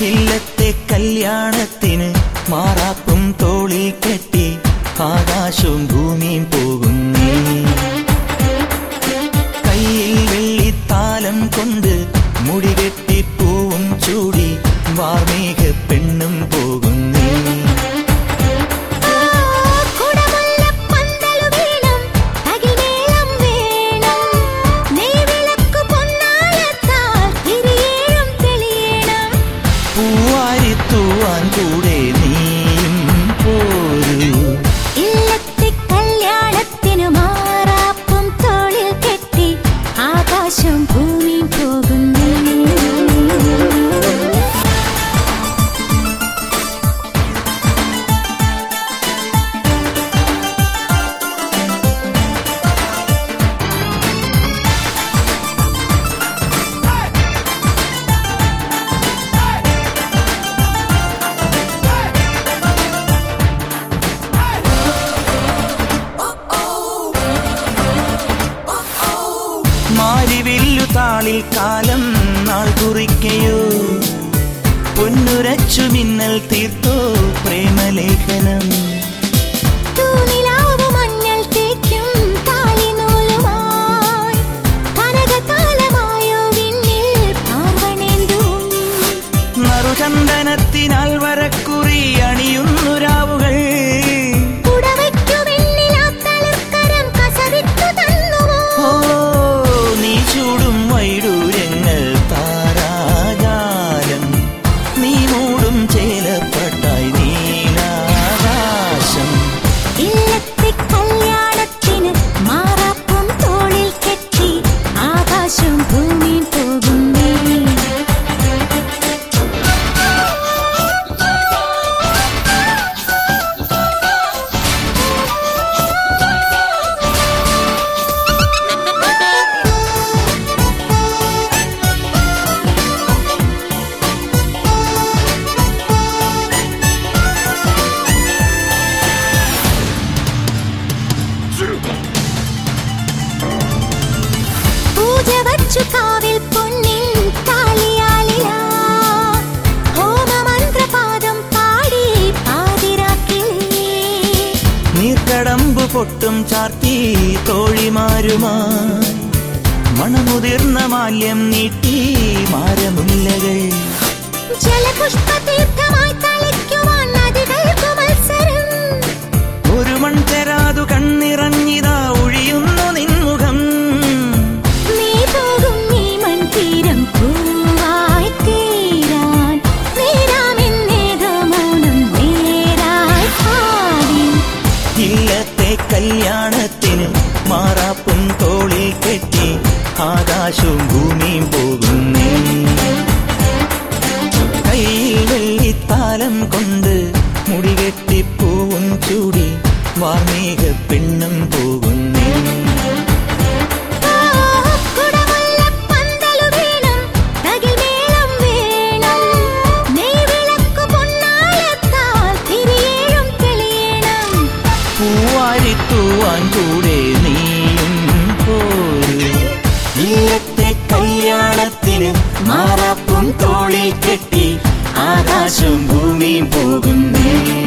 ഇല്ലത്തെ കല്യാണത്തിന് മാറാപ്പും തോളിൽ കെട്ടി ആകാശവും ഭൂമിയും പോകുന്നേ കയ്യിൽ വെള്ളിത്താലം കൊണ്ട് മുടികെട്ടി പൂവും ചൂടി വാർമേഘ പെണ്ണും പോകുന്നേ കുടമുല്ലപ്പന്തലു വേണം തകിലേളം വേണം നെയ്വിളക്കു പൊന്നാളത്താൽ തിരിയേഴും തെളിയണം പൂവാരി തൂവാൻ കൂടെ നീയും പോരൂ ഇല്ലത്തെ കല്യാണത്തിനു മാറാപ്പും തോളിൽ കെട്ടി ആകാശം ഭൂമി പോകുന്നു മാരിവില്ലു താളിൽ കാലം നാൾ കുറിക്കയോ പൊന്നുരച്ചു മിന്നൽ തീർത്തോ പ്രേമലേഖനം തൂനിലാവു മഞ്ഞൾ തേക്കും താലിനൂലുമായി കനകകാലമായോ വിണ്ണിൽ പാർവണേന്തും നറുചന്ദനത്തിനാൽ വരക്കുറി അണിയുന്നു രാവുകൾ പുടവയ്ക്കു വെണ്ണിലാ തളിർക്കരം കസവിട്ടു തന്നുവോ ഓ നീ ചൂടും വൈഡൂര്യങ്ങൾ താരാജാലം നീ മൂടും ചേലപ്പട്ടായി നീലാകാശം ഇല്ലത്തെ കല്യാണത്തിന് മാറാപ്പും തോളിൽ കെട്ടി ആകാശം ഭൂമി പോകുന്നേ പൂജ വച്ചു കാവിൽ പൊന്നിൻ താലിയാലിലാ ഹോമമന്ത്രപാദം പാടി പാതിരാക്കിളേ നീർക്കടമ്പ് പൊട്ടും ചാർത്തി തോഴിമാരുമായി മണമുതിർന്ന മാല്യം നീട്ടി മാരമുല്ലകൾ ജലപുഷ്പതീർത്ഥമായി തളിക്കുവാൻ നദികൾക്കു മത്സരം ഒരു മൺചെരാതു കണ്ണിറങ്ങിതാ ഒഴിയുന്നു നിൻമുഖം നീ പോകും ഈ മൺതീരം പൂവായി തീരാൻ നേരാമെന്നേതോ മൗനം നേരായി പാടി ഇല്ലത്തെ കല്യാണത്തിന് മാറാപ്പും തോളിൽ കെട്ടി ആകാശവും ഭൂമിയും പോകുന്നേ കയ്യിൽ വെള്ളിത്താലം കൊണ്ട് മുടികെട്ടി പൂവും ചൂടി വാർമേഘ പെണ്ണും പോകുന്നേ കുടമുല്ലപ്പന്തലു വേണം തകിൽമേളം വേണം നെയ്വിളക്കു പൊന്നാളത്താൽ തിരിയേഴും തെളിയണം പൂവാരി തൂവാൻ കൂടെ നീയും പോരൂ ഇല്ലത്തെ കല്യാണത്തിന് മാറാപ്പും തോളിൽ കെട്ടി ആകാശം ഭൂമിയും പോകുന്നേ